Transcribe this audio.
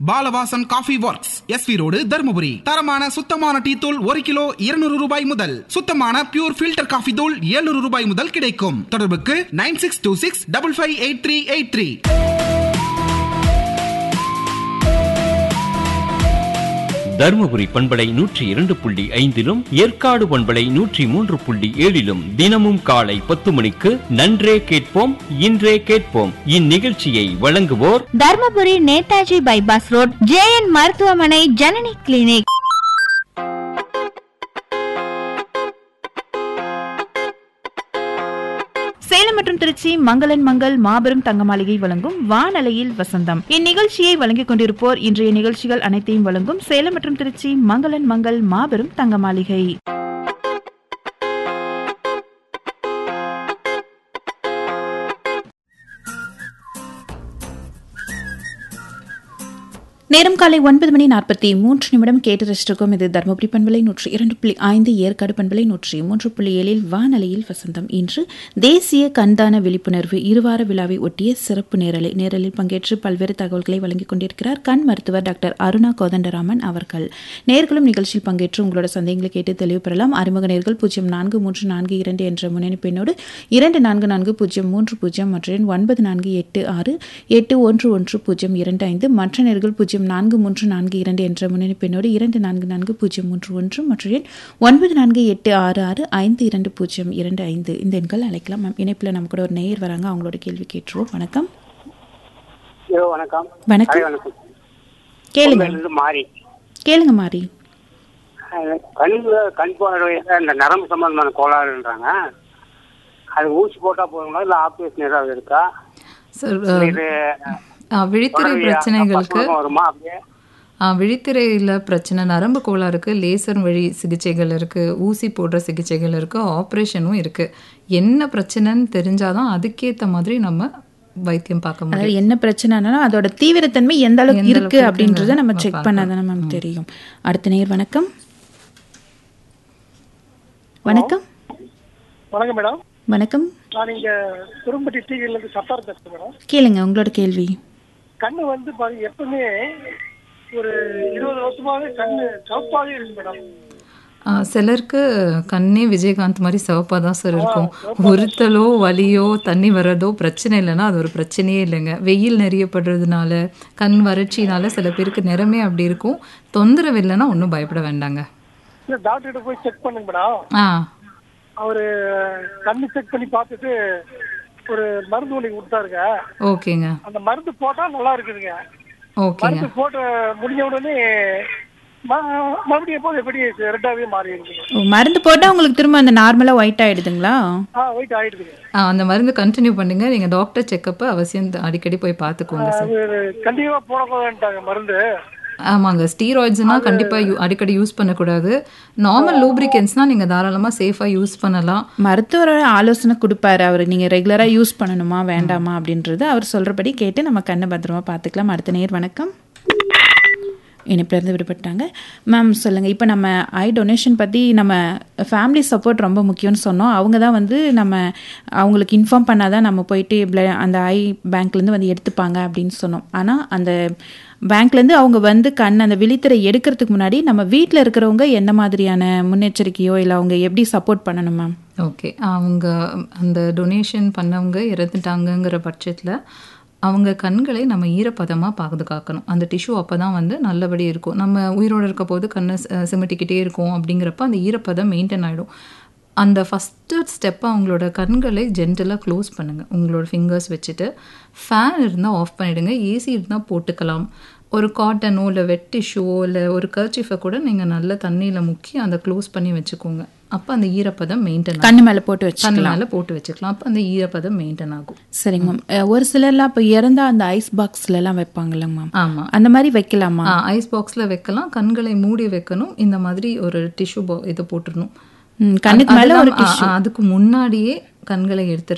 பாலவாசன் coffee works SV road Dharmapuri தரமான சுத்தமான tea தூள் ஒரு கிலோ இருநூறு ரூபாய் முதல் சுத்தமான பியூர் ஃபில்டர் காஃபி தூள் 700 ரூபாய் முதல் கிடைக்கும் தொடர்புக்கு nine six two six double five eight three eight three Dharmapuri பண்பலை நூற்றி இரண்டு புள்ளி ஐந்திலும் ஏற்காடு பண்பலை நூற்றி மூன்று புள்ளி ஏழிலும் தினமும் காலை பத்து மணிக்கு நன்றே கேட்போம் இன்றே கேட்போம் இந்நிகழ்ச்சியை வழங்குவோர் Dharmapuri Netaji bypass road JN மருத்துவமனை ஜனனி கிளினிக் சேலம் மற்றும் திருச்சி மங்களன் மங்கள் மாபெரும் தங்க மாளிகை வழங்கும் வானலையில் வசந்தம் இந்நிகழ்ச்சியை வழங்கிக் கொண்டிருப்போர் இன்றைய நிகழ்ச்சிகள் அனைத்தையும் வழங்கும் சேலம் மற்றும் திருச்சி மங்களன் மங்கள் மாபெரும் தங்க மாளிகை நேரம் காலை ஒன்பது மணி நாற்பத்தி மூன்று நிமிடம் கேட்டு ரசிச்சிருக்கோம் இது தருமபுரி பண்பலை நூற்றி இரண்டு புள்ளி ஐந்து ஏற்காடு பண்பலை நூற்றி மூன்று புள்ளி ஏழில் வானலையில் வசந்தம் இன்று தேசிய கண்தான விழிப்புணர்வு இருவார விழாவை ஒட்டிய சிறப்பு நேரலை நேரலில் பங்கேற்று பல்வேறு தகவல்களை வழங்கிக் கொண்டிருக்கிறார் கண் மருத்துவர் டாக்டர் அருணா கோதண்டராமன் அவர்கள் நேர்களும் நிகழ்ச்சியில் பங்கேற்று உங்களோட சந்தேகங்களை கேட்டு தெளிவு பெறலாம் அறிமுக நேர்கள் பூஜ்ஜியம் நான்கு மூன்று நான்கு இரண்டு என்ற முன்னெடுப்பினோடு இரண்டு நான்கு நான்கு பூஜ்ஜியம் மூன்று பூஜ்ஜியம் மற்றும் ஒன்பது நான்கு எட்டு ஆறு எட்டு ஒன்று ஒன்று பூஜ்ஜியம் இரண்டு ஐந்து மற்ற நேர்கள் பூஜ்ஜியம் நான்கு மூன்று நான்கு இரண்டு என்ற முன்னெடுப்பினோடு இரண்டு நான்கு நான்கு பூஜ்ஜியம் மூன்று ஒன்று மற்றும் எண் ஒன்பது நான்கு எட்டு ஆறு ஆறு ஐந்து இரண்டு பூஜ்ஜியம் இரண்டு ஐந்து இந்த எண்கள் அழைக்கலாம் மேம் இணைப்பில் நம்ம கூட ஒரு நேயர் வராங்க அவங்களோட கேள்வி கேட்டுருவோம் வணக்கம் ஹலோ வணக்கம் வணக்கம். ஹாய், வணக்கம் கேளுங்க உங்களிலிருந்து மாறி கேளுங்க மாறி அஹ், கண்ணுல கண் பார்வையில இந்த நரம்பு சம்பந்தமான கோளாறுன்றாங்க அது ஊசி போட்டா போதுங்களா இல்ல ஆப்ரேஷன் ஏதாவது இருக்கா சார் இல்ல இது ஆ, விழித்திரை தொடர்பியா? பிரச்சனைகளுக்கு பசங்களுக்கும் வருமா அப்படியே ஆ, விழித்திரையில பிரச்சனை நரம்பு கோளாறுக்கு லேசர் வழி சிகிச்சைகள் இருக்கு ஊசி போடுற சிகிச்சைகள் இருக்கு ஆப்ரேஷனும் இருக்கு என்ன பிரச்சனைன்னு தெரிஞ்சாதான் அதுக்கேத்த மாதிரி நம்ம வைத்தியம் பார்க்க முடியும் அதாவது என்ன பிரச்சனைனா அதோட தீவிரத்தன்மை எந்த அளவுக்கு எந்த இருக்கு அளவுக்கு அப்படின்றத இருக்குன்னு நம்ம நம்ம செக் பார்க்கணும். பண்ணாதானே மேம் தெரியும் அடுத்த நேயர் வணக்கம் வணக்கம் வணக்கம் மேடம் வணக்கம் நான் இங்க குறும்பட்டி டிவில இருந்து சத்தார் பேசுறேன் மேடம் கேளுங்க உங்களோட கேள்வி கண்ணு வந்து பாருங்க எப்பவுமே ஒரு இருபது வருஷமாவே கண்ணு சவுப்பாவே இருக்கு மேடம் ஆ, சிலருக்கு கண்ணே விஜயகாந்த் மாதிரி சிவப்பாக தான் சார் இருக்கும் உறுத்தலோ வலியோ தண்ணி வர்றதோ பிரச்சனை இல்லைன்னா அது ஒரு பிரச்சனையே இல்லைங்க வெயில் நிறைய படுறதுனால கண் வறட்சினால சில பேருக்கு நிறமே அப்படி இருக்கும் தொந்தரவு இல்லைன்னா ஒன்றும் பயப்பட வேண்டாங்க இல்ல டாக்டர் கிட்ட போய் செக் பண்ணுங்க மேடம் ஆ அவரு கண்ணு செக் பண்ணி பார்த்துட்டு ஒரு மருந்து ஒண்ணு கொடுத்தாருங்க ஓகேங்க அந்த மருந்து போட்டா நல்லா இருக்குதுங்க ஓகேங்க மருந்து போட்டு முடிஞ்ச உடனே ம- மறுபடியும் எப்போது எப்படி ரெட்டாவே மாறி இருக்குங்க ஓ, மருந்து போட்டா உங்களுக்கு திரும்ப அந்த நார்மலா ஒயிட் ஆயிடுதுங்களா ஆ ஒயிட் ஆயிடுதுங்க ஆ அந்த மருந்து கண்டினியூ பண்ணுங்க நீங்கள் டாக்டர் செக்கப்பை அவசியம் அடிக்கடி போய் பார்த்துக்கோங்க சார் அது கண்டிப்பா போடக்கூடாதுன்ட்டாங்க மருந்து ஆமாங்க ஸ்டீராய்ட்ஸ்னா கண்டிப்பாக யூ அடிக்கடி யூஸ் பண்ணக்கூடாது நார்மல் லூப்ரிகன்ஸ்னால் நீங்கள் தாராளமாக சேஃபாக யூஸ் பண்ணலாம் மருத்துவரோட ஆலோசனை கொடுப்பாரு அவர் நீங்க ரெகுலரா யூஸ் பண்ணணுமா வேண்டாமா அப்படின்றது அவர் சொல்றபடி கேட்டு நம்ம கண்ணை பத்திரமா பார்த்துக்கலாம் அடுத்த நேர் வணக்கம் இணைப்புல இருந்து விடுபட்டாங்க மேம் சொல்லுங்க இப்போ நம்ம ஐ டொனேஷன் பத்தி நம்ம ஃபேமிலி சப்போர்ட் ரொம்ப முக்கியம்னு சொன்னோம் அவங்க தான் வந்து நம்ம அவங்களுக்கு இன்ஃபார்ம் பண்ணாதான் நம்ம போயிட்டு blood- அந்த ஐ பேங்க்லேருந்து வந்து எடுத்துப்பாங்க அப்படின்னு சொன்னோம் ஆனால் அந்த பேங்க்லேருந்து அவங்க வந்து கண் அந்த விழித்திரை எடுக்கிறதுக்கு முன்னாடி நம்ம வீட்டில் இருக்கிறவங்க என்ன மாதிரியான முன்னெச்சரிக்கையோ இல்லை அவங்க எப்படி சப்போர்ட் பண்ணணும் மேம் ஓகே அவங்க அந்த டொனேஷன் பண்ணவங்க இறந்துட்டாங்கங்கிற பட்சத்தில் அவங்க கண்களை நம்ம ஈரப்பதமாக பாதுகாக்கணும் அந்த டிஷ்யூ அப்போ தான் வந்து நல்லபடி இருக்கும் நம்ம உயிரோடு இருக்க போது கண்ணை ச- சிமிட்டிக்கிட்டே இருக்கும் அப்படிங்கிறப்ப அந்த ஈரப்பதம் மெயின்டைன் ஆகிடும் அந்த ஃபஸ்ட்டு ஸ்டெப்பை அவங்களோட கண்களை ஜென்டலாக க்ளோஸ் பண்ணுங்கள் உங்களோட ஃபிங்கர்ஸ் வச்சுட்டு ஃபேன் இருந்தால் ஆஃப் பண்ணிவிடுங்க ஏசி இருந்தால் போட்டுக்கலாம் ஒரு காட்டனோ இல்லை வெட் டிஷ்யூவோ இல்லை ஒரு கர்ச்சிஃபை கூட நீங்கள் நல்ல தண்ணியில் முக்கி அதை க்ளோஸ் பண்ணி வச்சுக்கோங்க அப்போ அந்த ஈரப்பதம் மெயின்டைன் கண்ணு மேலே போட்டு கண்ணு வச்சுக்கலாம் மேலே போட்டு வச்சுக்கலாம் அப்போ அந்த ஈரப்பதம் மெயின்டைன் ஆகும் சரிங்க மேம் அஹ் ஒரு சிலர்லாம் இப்போ இறந்தா அந்த ஐஸ் பாக்ஸ்லலாம் வைப்பாங்கல்ல மேம் ஆமாம் அந்த மாதிரி வைக்கலாமா ஐஸ் பாக்ஸில் வைக்கலாம் கண்களை மூடி வைக்கணும் இந்த மாதிரி ஒரு டிஷ்யூ இது போட்டுடணும் ம், கண்ணுக்கு மேல ஒரு அதெல்லாம், ஆ, ஆ, அதுக்கு முன்னாடியே கண்களை எடுத்துரு